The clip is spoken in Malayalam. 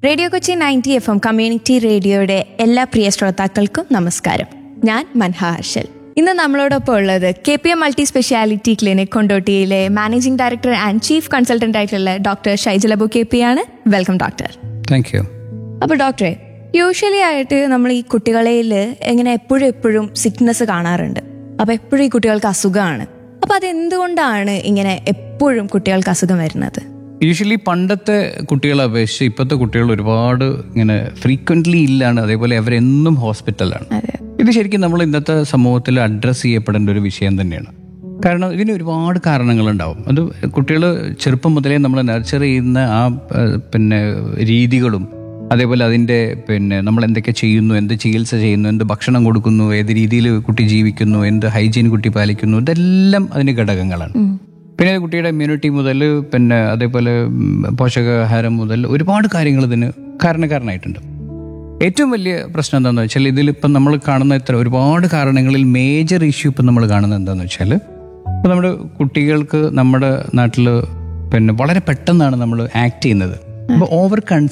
radio Kochi ninety F M community റേഡിയോയുടെ എല്ലാ പ്രിയ ശ്രോതാക്കൾക്കും നമസ്കാരം ഞാൻ മൻഹ ഹർഷൽ ഇന്ന് നമ്മളോടൊപ്പം ഉള്ളത് K P M multi speciality clinic കൊണ്ടോട്ടിയിലെ managing director and chief consultant ആയിട്ടുള്ള ഡോക്ടർ ഷൈജലബു കെ പി ആണ് വെൽക്കം ഡോക്ടർ താങ്ക് യു അപ്പോൾ ഡോക്ടറെ യൂഷ്വലി ആയിട്ട് നമ്മൾ ഈ കുട്ടികളിൽ എങ്ങനെ എപ്പോഴും എപ്പോഴും സിക്നസ് കാണാറുണ്ട് അപ്പോൾ എപ്പോഴും ഈ കുട്ടികൾക്ക് അസുഖമാണ് അപ്പോൾ അതെന്തുകൊണ്ടാണ് ഇങ്ങനെ എപ്പോഴും കുട്ടികൾക്ക് അസുഖം വരുന്നത് യൂഷ്വലി പണ്ടത്തെ കുട്ടികളെ അപേക്ഷിച്ച് ഇപ്പോഴത്തെ കുട്ടികൾ ഒരുപാട് ഇങ്ങനെ ഫ്രീക്വൻ്റ്ലി ഇല്ലാണ് അതേപോലെ അവരെന്നും ഹോസ്പിറ്റലാണ് അതെ ഇത് ശരിക്കും നമ്മൾ ഇന്നത്തെ സമൂഹത്തിൽ അഡ്രസ്സ് ചെയ്യപ്പെടേണ്ട ഒരു വിഷയം തന്നെയാണ് കാരണം ഇതിന് ഒരുപാട് കാരണങ്ങളുണ്ടാവും അത് കുട്ടികൾ ചെറുപ്പം മുതലേ നമ്മൾ നർച്ചർ ചെയ്യുന്ന ആ ഏഹ്, പിന്നെ രീതികളും അതേപോലെ അതിൻ്റെ പിന്നെ നമ്മൾ എന്തൊക്കെ ചെയ്യുന്നു എന്ത് ചികിത്സ ചെയ്യുന്നു എന്ത് ഭക്ഷണം കൊടുക്കുന്നു ഏത് രീതിയിൽ കുട്ടി ജീവിക്കുന്നു എന്ത് ഹൈജീൻ കുട്ടി പാലിക്കുന്നു ഇതെല്ലാം അതിന് ഘടകങ്ങളാണ് പിന്നെ കുട്ടിയുടെ ഇമ്മ്യൂണിറ്റി മുതൽ പിന്നെ അതേപോലെ ഉം, പോഷകാഹാരം മുതൽ ഒരുപാട് കാര്യങ്ങൾ ഇതിന് കാരണക്കാരനായിട്ടുണ്ട് ഏറ്റവും വലിയ പ്രശ്നം എന്താണെന്ന് വെച്ചാൽ ഇതിലിപ്പം നമ്മൾ കാണുന്ന ഇത്ര ഒരുപാട് കാരണങ്ങളിൽ മേജർ ഇഷ്യൂ ഇപ്പം നമ്മൾ കാണുന്നത് എന്താണെന്ന് വെച്ചാൽ ഇപ്പം നമ്മുടെ കുട്ടികൾക്ക് നമ്മുടെ നാട്ടിൽ പിന്നെ വളരെ പെട്ടെന്നാണ് നമ്മൾ ആക്ട് ചെയ്യുന്നത് അപ്പോൾ ഓവർ